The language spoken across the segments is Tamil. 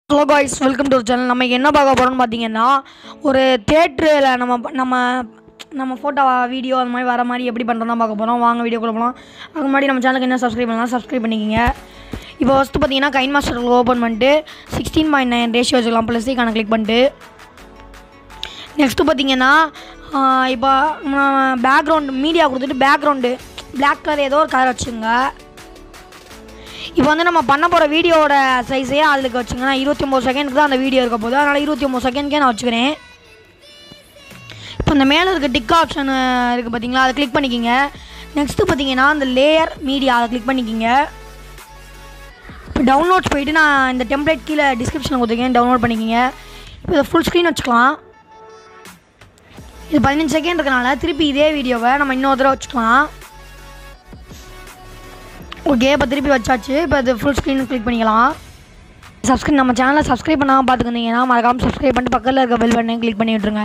hello guys welcome to channel நம்ம என்ன பார்க்க போகிறோம்னு பார்த்தீங்கன்னா ஒரு தேட்டரில் நம்ம ப- நம்ம நம்ம ஃபோட்டோ வீடியோ அந்த மாதிரி வர மாதிரி எப்படி பண்ணுறோம் தான் பார்க்க போகிறோம் வாங்க வீடியோக்குள்ள போகலாம் அதுக்கு முன்னாடி நம்ம சேனலுக்கு என்ன சப்ஸ்கிரைப் பண்ணலாம் சப்ஸ்கிரைப் பண்ணிக்கிங்க இப்போ ஃபஸ்ட்டு பார்த்தீங்கன்னா கைன் மாஸ்டர் ஓப்பன் பண்ணிட்டு சிக்ஸ்டீன் பாயிண்ட் நைன் ரேஷியோ வச்சுக்கலாம் ப்ளஸ் கான கிளிக் பண்ணிட்டு நெக்ஸ்ட்டு பார்த்தீங்கன்னா ஆஹ் இப்போ பேக்ரவுண்ட் மீடியா கொடுத்துட்டு பேக்ரவுண்டு Black கலர் ஏதோ ஒரு கலர் வச்சுங்க இப்போ வந்து நம்ம பண்ண போகிற வீடியோவோட சைஸே அதுக்கு வச்சுங்க நான் இருபத்தி ஒம்பது செகண்டுக்கு தான் அந்த வீடியோ இருக்க போகுது அதனால் இருபத்தி ஒம்பது செகண்ட்க்கே நான் வச்சுக்கிறேன் இப்போ இந்த மேலே இருக்க டிக் ஆப்ஷன் இருக்குது பார்த்தீங்களா அதை கிளிக் பண்ணிக்கிங்க நெக்ஸ்ட்டு பார்த்தீங்கன்னா இந்த லேயர் மீடியா அதை கிளிக் பண்ணிக்கிங்க இப்போ டவுன்லோட்ஸ் போயிட்டு நான் இந்த டெம்ப்ளேட் கீழே டிஸ்கிரிப்ஷனில் கொடுத்துருக்கேன் டவுன்லோட் பண்ணிக்கிங்க இப்போ இதை ஃபுல் ஸ்க்ரீன் வச்சுக்கலாம் இது பதினஞ்சு செகண்ட் இருக்கனால திருப்பி இதே வீடியோவை நம்ம இன்னொரு தடவை வச்சுக்கலாம் ஓகே இப்போ திருப்பி வச்சாச்சு இப்போ இது ஃபுல் ஸ்க்ரீன் கிளிக் பண்ணிக்கலாம் சப்ஸ்கிரைப் நம்ம சேனலை சப்ஸ்கிரைப் பண்ணாமல் பார்த்துக்கிட்டீங்கன்னா மறக்காமல் சப்ஸ்கிரைப் பண்ணிட்டு பக்கத்தில் இருக்க பெல் பட்டனை கிளிக் பண்ணி விட்ருங்க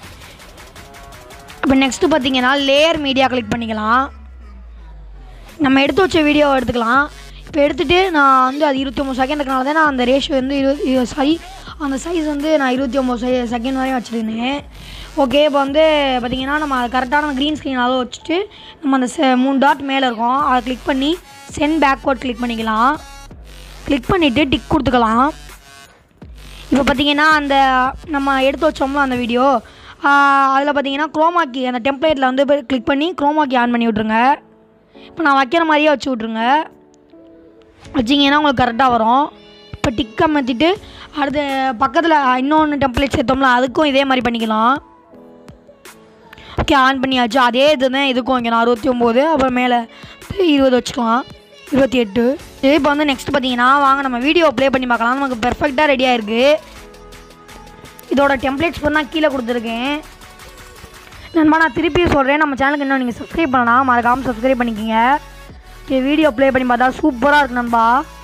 இப்போ நெக்ஸ்ட்டு பார்த்தீங்கன்னா லேயர் மீடியா கிளிக் பண்ணிக்கலாம் நம்ம எடுத்து வச்ச வீடியோவை எடுத்துக்கலாம் இப்போ எடுத்துகிட்டு நான் வந்து அது இருபத்தி ஒம்பது செகண்டுக்குனால தான் நான் அந்த ரேஷியோ வந்து இருபது சாரி அந்த சைஸ் வந்து நான் இருபத்தி ஒம்பது செகண்ட் வரையும் வச்சுருந்தேன் ஓகே இப்போ வந்து பார்த்தீங்கன்னா நம்ம அது கரெக்டான க்ரீன் ஸ்க்ரீன் அளவு வச்சுட்டு நம்ம அந்த se- மூணு டாட் மேலே இருக்கும் அதை கிளிக் பண்ணி சென்ட் பேக்வர்ட் கிளிக் பண்ணிக்கலாம் கிளிக் பண்ணிவிட்டு டிக் கொடுத்துக்கலாம் இப்போ பார்த்தீங்கன்னா அந்த நம்ம எடுத்து வச்சோம்ல அந்த வீடியோ அதில் பார்த்தீங்கன்னா குரோமாக்கி அந்த டெம்ப்ளேட்டில் வந்து கிளிக் பண்ணி குரோமாக்கி ஆன் பண்ணி விட்ருங்க இப்போ நான் வைக்கிற மாதிரியே வச்சு விட்ருங்க வச்சிங்கன்னா உங்களுக்கு கரெக்டாக வரும் இப்போ டிக் அமர்த்திட்டு அடுத்து பக்கத்தில் இன்னொன்று டெம்ப்ளேட் சேர்த்தோம்ல அதுக்கும் இதே மாதிரி பண்ணிக்கலாம் ஓகே ஆன் பண்ணியாச்சு அதே இது தான் இதுக்கும் வைக்கணும் அறுபத்தி ஒம்பது அப்புறம் மேலே இருபது வச்சுக்கலாம் இருபத்தி எட்டு இப்போ வந்து நெக்ஸ்ட் பார்த்தீங்கன்னா வாங்க நம்ம வீடியோ ப்ளே பண்ணி பார்க்கலாம் நமக்கு பெர்ஃபெக்டாக ரெடியாக இருக்குது இதோட டெம்ப்ளேட்ஸ் பண்ணால் கீழே கொடுத்துருக்கேன் நண்பா நான் திருப்பி சொல்கிறேன் நம்ம சேனலுக்கு இன்னும் நீங்கள் சப்ஸ்கிரைப் பண்ணலாம் மறக்காமல் சப்ஸ்கிரைப் பண்ணிக்கிங்க ஓகே வீடியோ ப்ளே பண்ணி பார்த்தா சூப்பராக இருக்கு நண்பா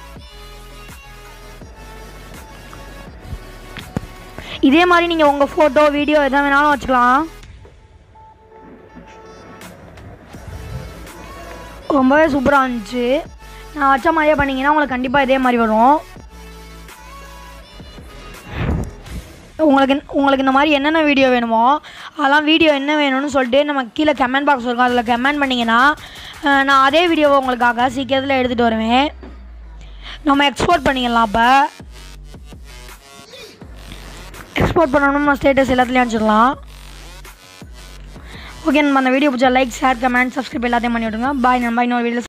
இதே மாதிரி நீங்கள் உங்கள் ஃபோட்டோ வீடியோ எதை வேணாலும் வச்சுக்கலாம் ரொம்பவே சூப்பராக இருந்துச்சு நான் வச்ச மாதிரியே பண்ணீங்கன்னா உங்களுக்கு கண்டிப்பாக இதே மாதிரி வரும் உங்களுக்கு உங்களுக்கு இந்த மாதிரி என்னென்ன வீடியோ வேணுமோ அதெல்லாம் வீடியோ என்ன வேணும்னு சொல்லிட்டு நம்ம கீழே கமெண்ட் பாக்ஸ் இருக்கும் அதில் கமெண்ட் பண்ணிங்கன்னா அஹ், நான் அதே வீடியோவை உங்களுக்காக சீக்கிரத்தில் எடுத்துகிட்டு வருவேன் நம்ம எக்ஸ்போர்ட் பண்ணிக்கலாம் அப்போ எக்ஸ்போர்ட் பண்ணணும்னா ஸ்டேட்டஸ் எல்லாத்துலேயும் அனுப்பிச்சிடலாம் ஓகே நம்ம அந்த வீடியோ பிடிச்சா லைக் ஷேர் கமெண்ட் சப்ஸ்கிரைப் எல்லாத்தையும் பண்ணி விட்ருங்க பாய் நம்ம இன்னொரு வீடியோ